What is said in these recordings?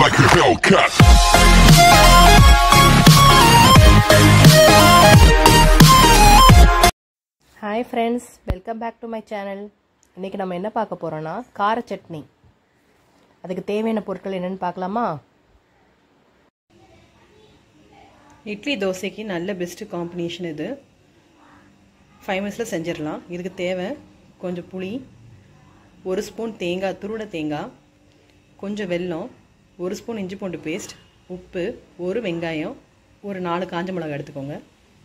like a Hellcat. Hi friends welcome back to my channel இன்றைக்கி நம்ம என்ன பார்க்க போகிறோன்னா கார சட்னி அதுக்கு தேவையான பொருட்கள் என்னென்னு பார்க்கலாமா இட்லி தோசைக்கு நல்ல பெஸ்ட்டு காம்பினேஷன் இது ஃபைவ் மினிட்ஸில் செஞ்சிடலாம் இதுக்கு தேவை கொஞ்சம் புளி ஒரு ஸ்பூன் தேங்காய் துருட தேங்காய் கொஞ்சம் வெல்லம் ஒரு ஸ்பூன் இஞ்சி பூண்டு பேஸ்ட் உப்பு ஒரு வெங்காயம் ஒரு நாலு காஞ்ச மிளகாய் எடுத்துக்கோங்க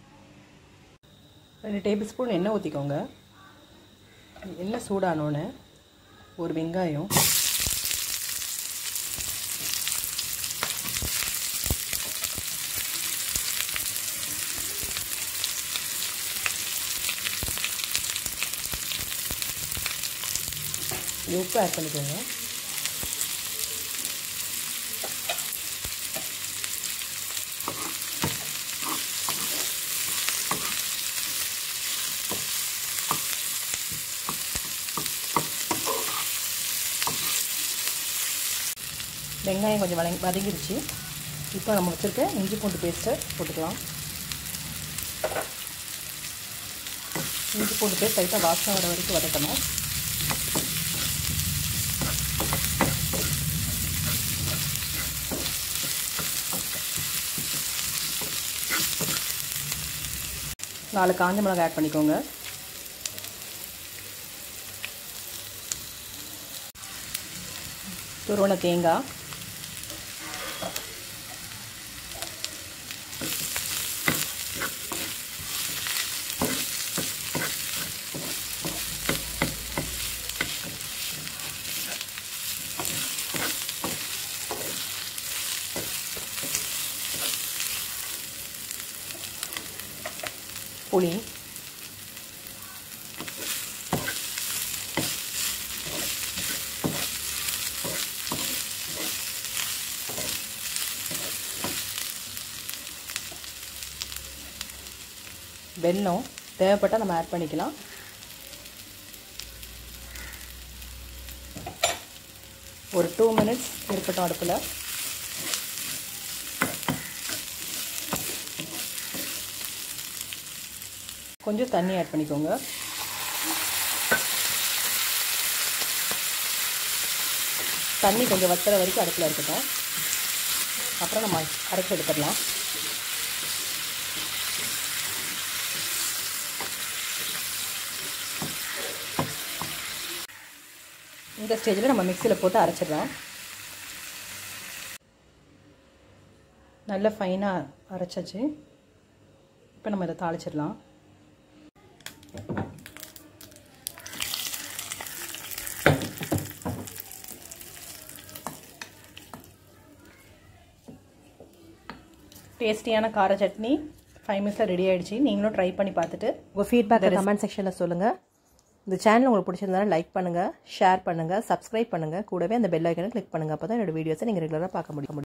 ரெண்டு டேபிள் ஸ்பூன் எண்ணெய் ஊற்றிக்கோங்க எண்ணெய் சூடானோன்னே ஒரு வெங்காயம் இது உப்பு ஆட் பண்ணிக்கோங்க வெங்காயம் கொஞ்சம் வதங்கி வதங்கிருச்சு இப்போ நம்ம வச்சுருக்க இஞ்சி பூண்டு பேஸ்ட்டை போட்டுக்கலாம் இஞ்சி பூண்டு பேஸ்ட் லைட்டாக வாசனை வர வரைக்கும் வதக்கணும் நாலு காஞ்ச மிளகாய் ஆட் பண்ணிக்கோங்க துருவன தேங்காய் புளி வெல்லம் தேவைப்பட்டால் நம்ம ஆட் பண்ணிக்கலாம் ஒரு டூ மினிட்ஸ் இருக்கட்டும் அடுப்பில் கொஞ்சம் தண்ணி ஆட் பண்ணிக்கோங்க தண்ணி கொஞ்சம் வத்துற வரைக்கும் அடுப்பில் இருக்கட்டும் அப்புறம் நம்ம அரைச்சி எடுத்துடலாம் இந்த ஸ்டேஜில் நம்ம மிக்சியில் போட்டு அரைச்சிடலாம் நல்ல ஃபைனாக அரைச்சாச்சு இப்போ நம்ம இதை தாளிச்சிடலாம் டேஸ்டியான கார சட்னி ஃபைவ் மினிட்ஸில் ரெடி ஆகிடுச்சு நீங்களும் ட்ரை பண்ணி பார்த்துட்டு உங்கள் ஃபீட்பேக்கை கமெண்ட் செக்ஷனில் சொல்லுங்கள் இந்த சேனல் உங்களுக்கு பிடிச்சிருந்தாலும் லைக் பண்ணுங்கள் ஷேர் பண்ணுங்கள் சப்ஸ்கிரைப் பண்ணுங்கள் கூடவே அந்த பெல் ஐக்கனை கிளிக் பண்ணுங்கள் அப்போ தான் என்னோடய வீடியோஸை நீங்கள் ரெகுலராக பார்க்க முடியும்